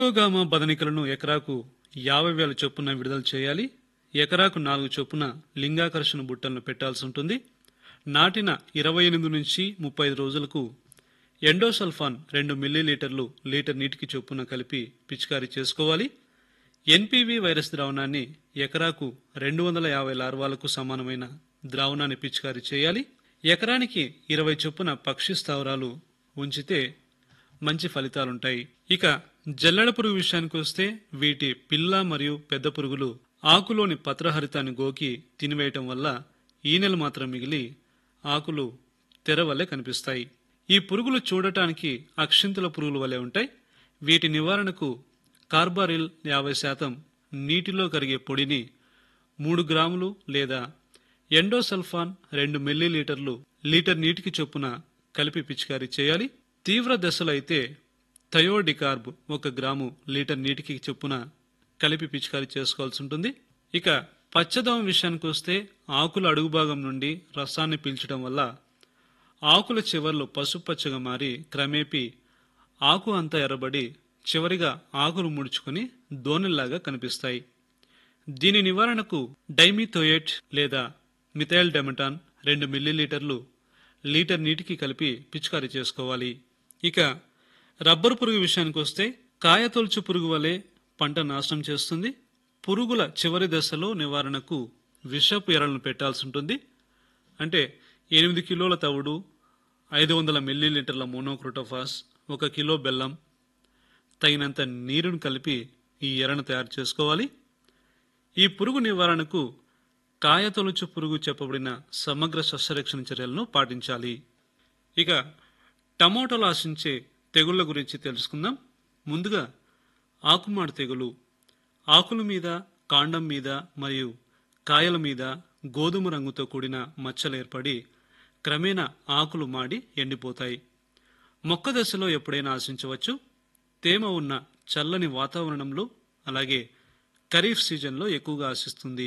మైక్రోగామా బదనికలను ఎకరాకు యాభై వేల చొప్పున విడుదల చేయాలి ఎకరాకు నాలుగు చొప్పున లింగాకర్షణ బుట్టలను పెట్టాల్సి ఉంటుంది నాటిన ఇరవై ఎనిమిది నుంచి ముప్పై ఐదు రోజులకు ఎండోసల్ఫాన్ రెండు మిల్లీలీటర్లు లీటర్ నీటికి చొప్పున కలిపి పిచికారీ చేసుకోవాలి ఎన్పివి వైరస్ ద్రావణాన్ని ఎకరాకు రెండు వందల యాభై లార్వాలకు సమానమైన ద్రావణాన్ని పిచికారీ చేయాలి ఎకరానికి ఇరవై చొప్పున పక్షి స్థావరాలు ఉంచితే మంచి ఫలితాలుంటాయి ఇక జల్లెడ పురుగు విషయానికి వస్తే వీటి పిల్ల మరియు పెద్ద పురుగులు ఆకులోని పత్రహరితాన్ని గోకి తినివేయటం వల్ల ఈనెలు మాత్రం మిగిలి ఆకులు తెర వల్లే కనిపిస్తాయి ఈ పురుగులు చూడటానికి అక్షింతల పురుగుల వలె ఉంటాయి వీటి నివారణకు కార్బారిల్ యాభై శాతం నీటిలో కరిగే పొడిని మూడు గ్రాములు లేదా ఎండోసల్ఫాన్ రెండు మిల్లీలీటర్లు లీటర్ నీటికి చొప్పున కలిపి పిచికారీ చేయాలి తీవ్ర దశలో అయితే థయోడికార్బ్ ఒక గ్రాము లీటర్ నీటికి చొప్పున కలిపి పిచికారీ చేసుకోవాల్సి ఉంటుంది ఇక పచ్చదోమ విషయానికి వస్తే ఆకుల అడుగు భాగం నుండి రసాన్ని పీల్చడం వల్ల ఆకుల చివర్లు పసుపచ్చగా మారి క్రమేపీ ఆకు అంతా ఎర్రబడి చివరిగా ఆకులు ముడుచుకొని దోణిల్లాగా కనిపిస్తాయి దీని నివారణకు డైమిథోయేట్ లేదా మిథైల్ డెమటాన్ రెండు మిల్లీలీటర్లు లీటర్ నీటికి కలిపి పిచికారీ చేసుకోవాలి ఇక రబ్బరు పురుగు విషయానికి వస్తే కాయతొలుచు పురుగు వలె పంట నాశనం చేస్తుంది పురుగుల చివరి దశలో నివారణకు విషపు ఎరలను పెట్టాల్సి ఉంటుంది అంటే ఎనిమిది కిలోల తవుడు ఐదు వందల మిల్లీలీటర్ల మోనోక్రోటోఫాస్ ఒక కిలో బెల్లం తగినంత నీరును కలిపి ఈ ఎరను తయారు చేసుకోవాలి ఈ పురుగు నివారణకు కాయతొలుచు పురుగు చెప్పబడిన సమగ్ర సస్యరక్షణ చర్యలను పాటించాలి ఇక టమోటాలు ఆశించే తెగుళ్ల గురించి తెలుసుకుందాం ముందుగా ఆకుమాడు తెగులు ఆకుల మీద కాండం మీద మరియు కాయల మీద గోధుమ రంగుతో కూడిన మచ్చలు ఏర్పడి క్రమేణా ఆకులు మాడి ఎండిపోతాయి మొక్క దశలో ఎప్పుడైనా ఆశించవచ్చు తేమ ఉన్న చల్లని వాతావరణంలో అలాగే ఖరీఫ్ సీజన్లో ఎక్కువగా ఆశిస్తుంది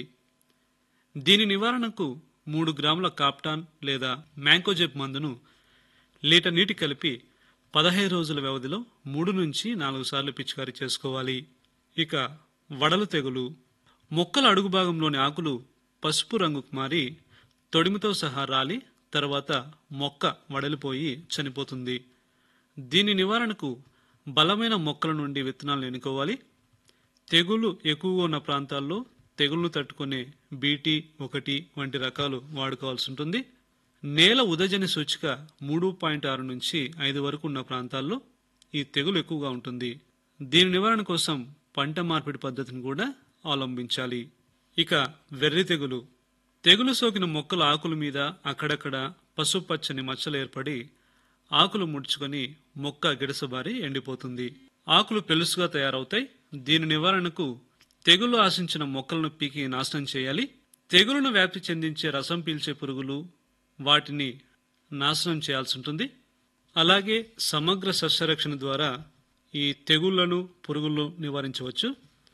దీని నివారణకు మూడు గ్రాముల కాప్టాన్ లేదా మ్యాంకోజెబ్ మందును లీటర్ నీటి కలిపి పదహైదు రోజుల వ్యవధిలో మూడు నుంచి నాలుగు సార్లు పిచికారీ చేసుకోవాలి ఇక వడలు తెగులు మొక్కల అడుగు భాగంలోని ఆకులు పసుపు రంగుకు మారి తొడిమితో సహా రాలి తర్వాత మొక్క వడలిపోయి చనిపోతుంది దీని నివారణకు బలమైన మొక్కల నుండి విత్తనాలను ఎన్నుకోవాలి తెగులు ఎక్కువగా ఉన్న ప్రాంతాల్లో తెగుళ్లు తట్టుకునే బీటీ ఒకటి వంటి రకాలు వాడుకోవాల్సి ఉంటుంది నేల ఉదజని సూచిక మూడు పాయింట్ ఆరు నుంచి ఐదు వరకు ఉన్న ప్రాంతాల్లో ఈ తెగులు ఎక్కువగా ఉంటుంది దీని నివారణ కోసం పంట మార్పిడి పద్ధతిని కూడా అవలంబించాలి ఇక వెర్రి తెగులు తెగులు సోకిన మొక్కల ఆకుల మీద అక్కడక్కడ పసుపచ్చని మచ్చలు ఏర్పడి ఆకులు ముడుచుకొని మొక్క గిడసబారి ఎండిపోతుంది ఆకులు పెలుసుగా తయారవుతాయి దీని నివారణకు తెగులు ఆశించిన మొక్కలను పీకి నాశనం చేయాలి తెగులును వ్యాప్తి చెందించే రసం పీల్చే పురుగులు వాటిని నాశనం చేయాల్సి ఉంటుంది అలాగే సమగ్ర సస్యరక్షణ ద్వారా ఈ తెగుళ్లను పురుగులను నివారించవచ్చు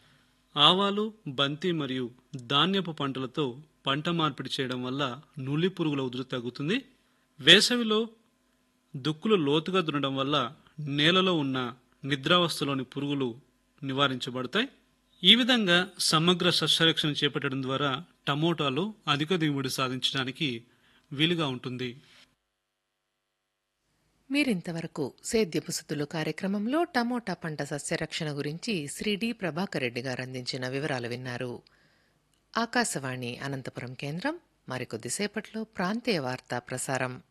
ఆవాలు బంతి మరియు ధాన్యపు పంటలతో పంట మార్పిడి చేయడం వల్ల నులి పురుగుల ఉధృతి తగ్గుతుంది వేసవిలో దుక్కులు లోతుగా దున్నడం వల్ల నేలలో ఉన్న నిద్రావస్థలోని పురుగులు నివారించబడతాయి ఈ విధంగా సమగ్ర సస్యరక్షణ చేపట్టడం ద్వారా టమోటాలు అధిక దిగుబడి సాధించడానికి వీలుగా ఉంటుంది మీరింతవరకు సేద్యపు సుతులు కార్యక్రమంలో టమోటా పంట సస్యరక్షణ గురించి శ్రీ డి ప్రభాకర్ రెడ్డి గారు అందించిన వివరాలు విన్నారు ఆకాశవాణి అనంతపురం కేంద్రం మరికొద్దిసేపట్లో ప్రాంతీయ వార్తా ప్రసారం